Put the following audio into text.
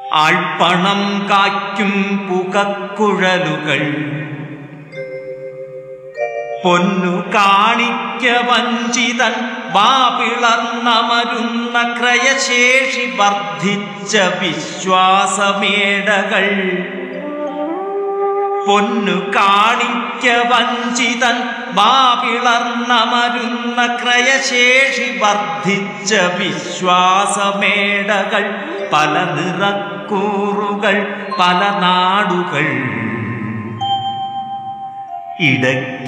ആൾപ്പണം കായ്ക്കും പുകക്കുഴലുകൾ പൊന്നു കാണിക്ക വഞ്ചിതൻ വാപിളർന്നമരുന്ന ക്രയശേഷി വർദ്ധിച്ച വിശ്വാസമേടകൾ പൊന്നു കാണിക്ക വഞ്ചിതൻ വാപിളർന്നമരുന്ന ക്രയശേഷി വർദ്ധിച്ച വിശ്വാസമേടകൾ പല നിറക്കൂറുകൾ പല നാടുകൾ ഇടയ്ക്ക്